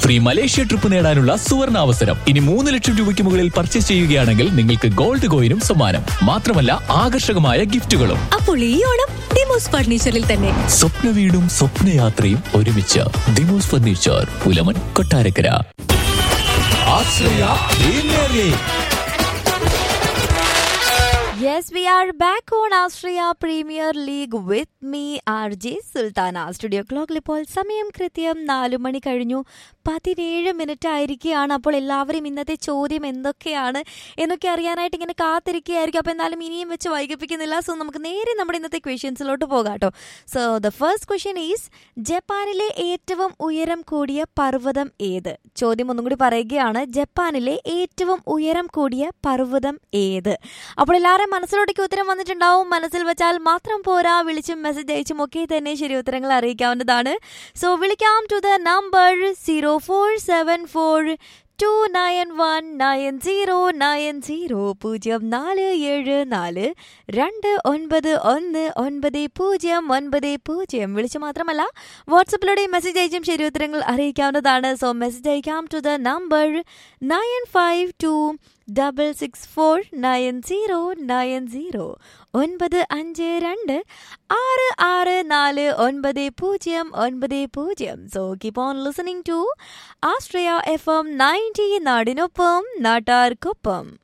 Free Malaysia trip നേടാനുള്ള സുവർണ അവസരം ഇനി മൂന്ന് ലക്ഷം രൂപയ്ക്ക് മുകളിൽ പർച്ചേസ് ചെയ്യുകയാണെങ്കിൽ നിങ്ങൾക്ക് ഗോൾഡ് കോയിനും സമ്മാനം മാത്രമല്ല ആകർഷകമായ ഗിഫ്റ്റുകളും അപ്പോൾ ഈ ഓണം ഡിമോസ് ഫർണിച്ചറിൽ തന്നെ സ്വപ്ന വീടും സ്വപ്നയാത്രയും ഒരുമിച്ച് ദിമോസ് furniture Pulamon Kottarakkara Ashraya premier league Yes, we are back on Australia Premier League with me, RJ Sultana. Studio ക്ലോക്കിൽ ഇപ്പോൾ സമയം കൃത്യം നാലു മണി കഴിഞ്ഞു പതിനേഴ് മിനിറ്റ് ആയിരിക്കുകയാണ് അപ്പോൾ എല്ലാവരും ഇന്നത്തെ ചോദ്യം എന്തൊക്കെയാണ് എന്നൊക്കെ അറിയാനായിട്ട് ഇങ്ങനെ കാത്തിരിക്കുകയായിരിക്കും അപ്പോൾ എന്നാലും ഇനിയും വെച്ച് വൈകിപ്പിക്കുന്നില്ല സോ നമുക്ക് നേരെ നമ്മുടെ ഇന്നത്തെ ക്വസ്റ്റ്യൻസിലോട്ട് പോകാം കേട്ടോ so the first question is ജപ്പാനിലെ ഏറ്റവും ഉയരം കൂടിയ പർവ്വതം ഏത് ചോദ്യം ഒന്നും കൂടി പറയുകയാണ് ജപ്പാനിലെ ഏറ്റവും ഉയരം കൂടിയ പർവ്വതം ഏത് അപ്പോൾ എല്ലാവരും മനസ്സിലോട്ടേക്ക് ഉത്തരം വന്നിട്ടുണ്ടാവും മനസ്സിൽ വെച്ചാൽ മാത്രം പോരാ വിളിച്ചും മെസ്സേജ് അയച്ചും ഒക്കെ തന്നെ ശരി ഉത്തരങ്ങൾ അറിയിക്കാവുന്നതാണ് സോ വിളിക്കാം to the number zero four seven four two nine one nine zero nine zero പൂജ്യം നാല് ഏഴ് നാല് രണ്ട് ഒൻപത് ഒന്ന് ഒൻപത് പൂജ്യം ഒൻപത് പൂജ്യം വിളിച്ചു മാത്രമല്ല വാട്സപ്പിലൂടെ മെസ്സേജ് അയച്ചും ശരി ഉത്തരങ്ങൾ അറിയിക്കാവുന്നതാണ് സോ മെസ്സേജ് അയക്കാം to the number nine five two double six four nine zero nine zero ഒൻപത് അഞ്ച് രണ്ട് ആറ് ആറ് നാല് ഒൻപത് പൂജ്യം ഒൻപത് പൂജ്യം so keep on listening to ആസ്ട്രിയ എഫ് എം നയൻറ്റി നാടിനൊപ്പം നാട്ടാർക്കൊപ്പം